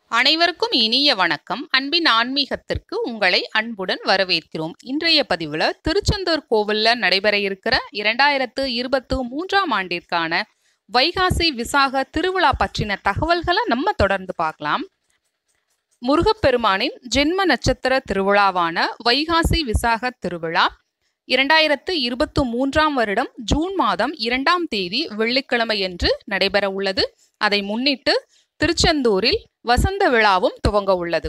அனைவருக்கும் இனிய வணக்கம் அன்பின் ஆன்மீகத்திற்கு உங்களை அன்புடன் வரவேற்கிறோம் இன்றைய பதிவுல திருச்செந்தூர் கோவில்ல நடைபெற இருக்கிற இரண்டாயிரத்து இருபத்து மூன்றாம் ஆண்டிற்கான வைகாசி விசாக திருவிழா பற்றின தகவல்களை நம்ம தொடர்ந்து பார்க்கலாம் முருகப்பெருமானின் ஜென்ம நட்சத்திர திருவிழாவான வைகாசி விசாக திருவிழா இரண்டாயிரத்து இருபத்து மூன்றாம் வருடம் ஜூன் மாதம் இரண்டாம் தேதி வெள்ளிக்கிழமையன்று நடைபெற உள்ளது அதை முன்னிட்டு திருச்செந்தூரில் வசந்த விழாவும் துவங்க உள்ளது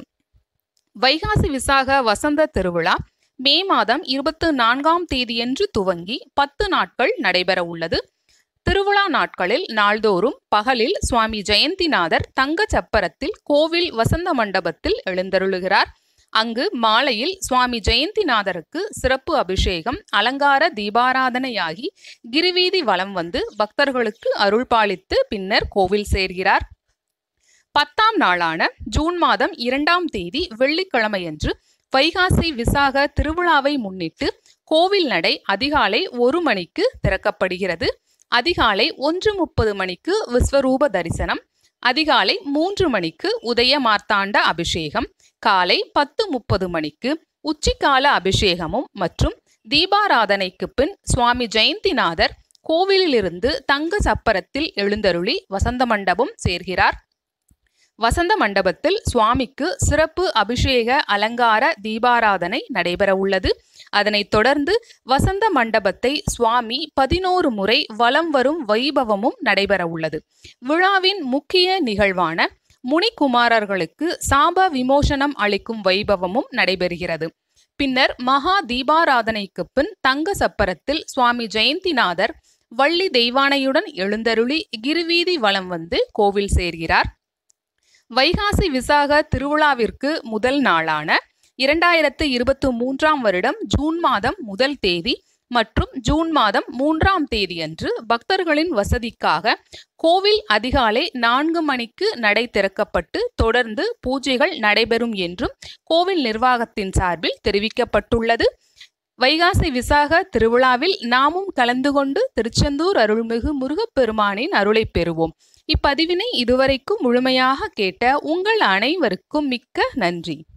வைகாசி விசாக வசந்த திருவிழா மே மாதம் இருபத்து நான்காம் தேதியன்று துவங்கி பத்து நாட்கள் நடைபெற உள்ளது திருவிழா நாட்களில் நாள்தோறும் பகலில் சுவாமி ஜெயந்திநாதர் தங்க சப்பரத்தில் கோவில் வசந்த மண்டபத்தில் எழுந்தருளுகிறார் அங்கு மாலையில் சுவாமி ஜெயந்திநாதருக்கு சிறப்பு அபிஷேகம் அலங்கார தீபாராதனையாகி கிரிவீதி வலம் வந்து பக்தர்களுக்கு அருள் பாலித்து பின்னர் கோவில் சேர்கிறார் பத்தாம் நாளான ஜூன் மாதம் இரண்டாம் தேதி வெள்ளிக்கிழமையன்று வைகாசி விசாக திருவிழாவை முன்னிட்டு கோவில் நடை அதிகாலை ஒரு மணிக்கு திறக்கப்படுகிறது அதிகாலை ஒன்று முப்பது மணிக்கு விஸ்வரூப தரிசனம் அதிகாலை மூன்று மணிக்கு உதய மார்த்தாண்ட அபிஷேகம் காலை பத்து முப்பது மணிக்கு உச்சிக்கால அபிஷேகமும் மற்றும் தீபாராதனைக்கு பின் சுவாமி ஜெயந்திநாதர் கோவிலிலிருந்து தங்க சப்பரத்தில் எழுந்தருளி வசந்த மண்டபம் சேர்கிறார் வசந்த மண்டபத்தில் சுவாமிக்கு சிறப்பு அபிஷேக அலங்கார தீபாராதனை நடைபெற உள்ளது அதனைத் தொடர்ந்து வசந்த மண்டபத்தை சுவாமி பதினோரு முறை வலம் வரும் வைபவமும் நடைபெற உள்ளது விழாவின் முக்கிய நிகழ்வான முனிகுமாரர்களுக்கு சாப விமோசனம் அளிக்கும் வைபவமும் நடைபெறுகிறது பின்னர் மகா தீபாராதனைக்கு பின் தங்க சப்பரத்தில் சுவாமி ஜெயந்திநாதர் வள்ளி தெய்வானையுடன் எழுந்தருளி கிரிவீதி வலம் வந்து கோவில் சேர்கிறார் வைகாசி விசாக திருவிழாவிற்கு முதல் நாளான இரண்டாயிரத்து இருபத்து மூன்றாம் வருடம் ஜூன் மாதம் முதல் தேதி மற்றும் ஜூன் மாதம் மூன்றாம் தேதியன்று பக்தர்களின் வசதிக்காக கோவில் அதிகாலை நான்கு மணிக்கு நடை திறக்கப்பட்டு தொடர்ந்து பூஜைகள் நடைபெறும் என்றும் கோவில் நிர்வாகத்தின் சார்பில் தெரிவிக்கப்பட்டுள்ளது வைகாசி விசாக திருவிழாவில் நாமும் கலந்து கொண்டு திருச்செந்தூர் அருள்மிகு முருகப்பெருமானின் அருளை பெறுவோம் இப்பதிவினை இதுவரைக்கும் முழுமையாக கேட்ட உங்கள் அனைவருக்கும் மிக்க நன்றி